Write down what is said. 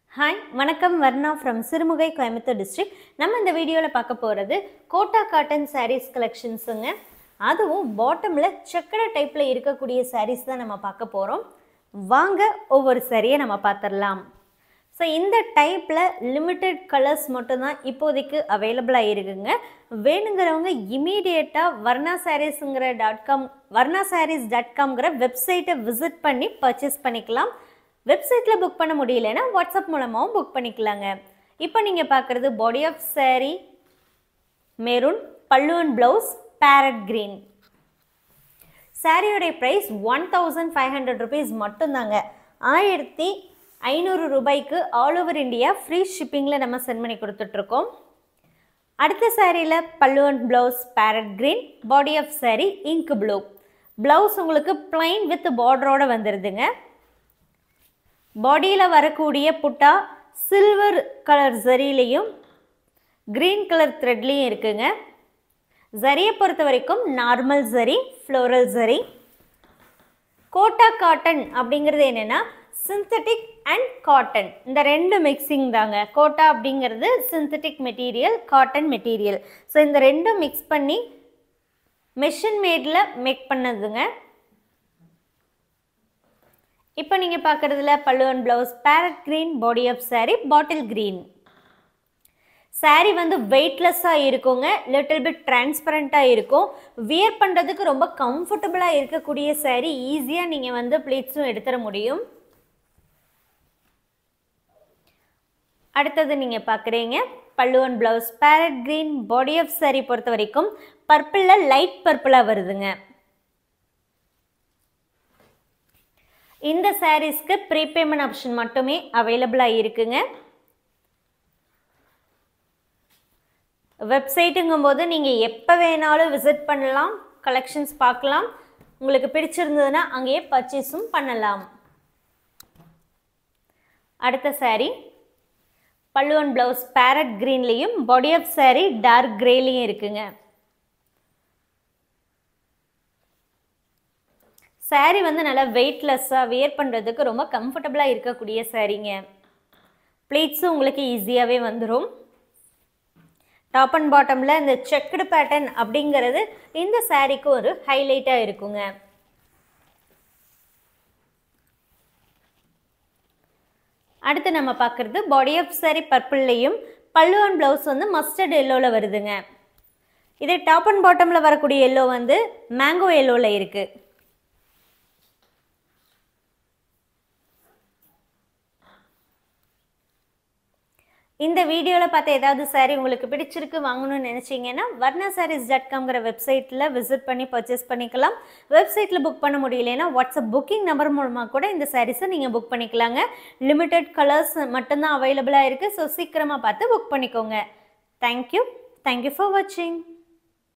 hi வணக்கம் Varna from Sirumugai Coimbatore district நம்ம இந்த வீடியோவில் பார்க்க போகிறது கோட்டா காட்டன் sarees கலெக்ஷன்ஸுங்க அதுவும் பாட்டமில் சக்கரை டைப்பில் இருக்கக்கூடிய sarees தான் நம்ம பார்க்க போகிறோம் வாங்க ஒவ்வொரு சாரியை நம்ம பார்த்துடலாம் ஸோ இந்த டைப்பில் லிமிட்டெட் கலர்ஸ் மட்டும்தான் இப்போதைக்கு அவைலபிளாக இருக்குங்க வேணுங்கிறவங்க இமீடியட்டாக வர்ணா சாரீஸுங்கிற dot com Varna sarees dot காம்ங்கிற வெப்சைட்டை விசிட் பண்ணி பர்ச்சேஸ் பண்ணிக்கலாம் வெப்சைட்டில் புக் பண்ண முடியலன்னா வாட்ஸ்அப் மூலமாகவும் புக் பண்ணிக்கலாங்க இப்போ நீங்கள் பார்க்குறது பாடி ஆஃப் saree மெரூன் பல்லுவன் ப்ளவுஸ் பேரட் green சாரியோடைய price one thousand five hundred rupees மட்டும்தாங்க ஆயிரத்தி ஐநூறு ரூபாய்க்கு ஆல் ஓவர் இந்தியா ஃப்ரீ ஷிப்பிங்கில் நம்ம சென்ட் பண்ணி கொடுத்துட்ருக்கோம் அடுத்த சாரியில் பல்லுவன் blouse parrot green body of saree ink blue blouse உங்களுக்கு plain வித் பார்டரோட வந்துடுதுங்க பாடியில் வரக்கூடிய புட்டா சில்வர் கலர் ஜரிலையும் க்ரீன் கலர் த்ரெட்லேயும் இருக்குங்க ஜரியை பொறுத்த வரைக்கும் normal zari floral zari Kota cotton அப்படிங்கிறது என்னென்னா சிந்தட்டிக் அண்ட் காட்டன் இந்த ரெண்டு மிக்சிங் தாங்க கோட்டா அப்படிங்கிறது synthetic material cotton material so இந்த ரெண்டும் மிக்ஸ் பண்ணி மெஷின் மேடில் மேக் பண்ணதுங்க இப்போ நீங்கள் பார்க்குறதுல பல்லுவன் blouse parrot green body of saree bottle green saree வந்து வெயிட்லெஸ்ஸாக இருக்குங்க லிட்டில் பிட் டிரான்ஸ்பரண்ட்டாக இருக்கும் வியர் பண்ணுறதுக்கு ரொம்ப கம்ஃபர்டபுளாக இருக்கக்கூடிய saree ஈஸியாக நீங்கள் வந்து ப்ளீட்ஸும் எடுத்துட முடியும் அடுத்தது நீங்கள் பார்க்குறீங்க பல்லுவன் blouse parrot green body of saree பொறுத்த வரைக்கும் பர்பிளில் லைட் பர்பிளாக வருதுங்க இந்த சாரீஸ்க்கு ப்ரீபேமெண்ட் ஆப்ஷன் மட்டுமே அவைலபிளாக இருக்குங்க வெப்சைட்டுங்கும் போது நீங்கள் எப்போ வேணாலும் விசிட் பண்ணலாம் கலெக்ஷன்ஸ் பார்க்கலாம் உங்களுக்கு பிடிச்சிருந்ததுன்னா அங்கேயே பர்ச்சேஸும் பண்ணலாம் அடுத்த saree பல்லுவன் ப்ளவுஸ் பேரட் க்ரீன்லேயும் பாடி ஆஃப் saree டார்க் க்ரேலையும் இருக்குங்க saree வந்து நல்லா வெயிட்லெஸ்ஸாக வியர் பண்ணுறதுக்கு ரொம்ப கம்ஃபர்டபுளாக இருக்கக்கூடிய சாரீங்க ப்ளீட்ஸும் உங்களுக்கு ஈஸியாகவே வந்துடும் டாப் அண்ட் பாட்டமில் இந்த செக்குடு பேட்டர்ன் அப்படிங்கிறது இந்த சாரீக்கு ஒரு ஹைலைட்டாக இருக்குங்க அடுத்து நம்ம பார்க்குறது பாடி ஆஃப் saree பர்பிள்லையும் பல்லு அண்ட் ப்ளவுஸ் வந்து மஸ்டர்ட் எல்லோவில் வருதுங்க இதே டாப் அண்ட் பாட்டமில் வரக்கூடிய எல்லோ வந்து மேங்கோ எல்லோவில் இருக்குது இந்த வீடியோவில் பார்த்த ஏதாவது சாரீ உங்களுக்கு பிடிச்சிருக்கு வாங்கணும்னு நினச்சிங்கன்னா வர்ணா சாரீஸ் டாட் காம்ங்கிற வெப்சைட்டில் விசிட் பண்ணி பர்ச்சேஸ் பண்ணிக்கலாம் வெப்சைட்டில் புக் பண்ண முடியலைன்னா வாட்ஸ்அப் புக்கிங் நம்பர் மூலமாக கூட இந்த சாரீஸை நீங்கள் புக் பண்ணிக்கலாங்க லிமிட்டெட் கலர்ஸ் மட்டும்தான் அவைலபிளாக இருக்குது ஸோ சீக்கிரமாக பார்த்து புக் பண்ணிக்கோங்க தேங்க்யூ தேங்க்யூ ஃபார் வாட்சிங்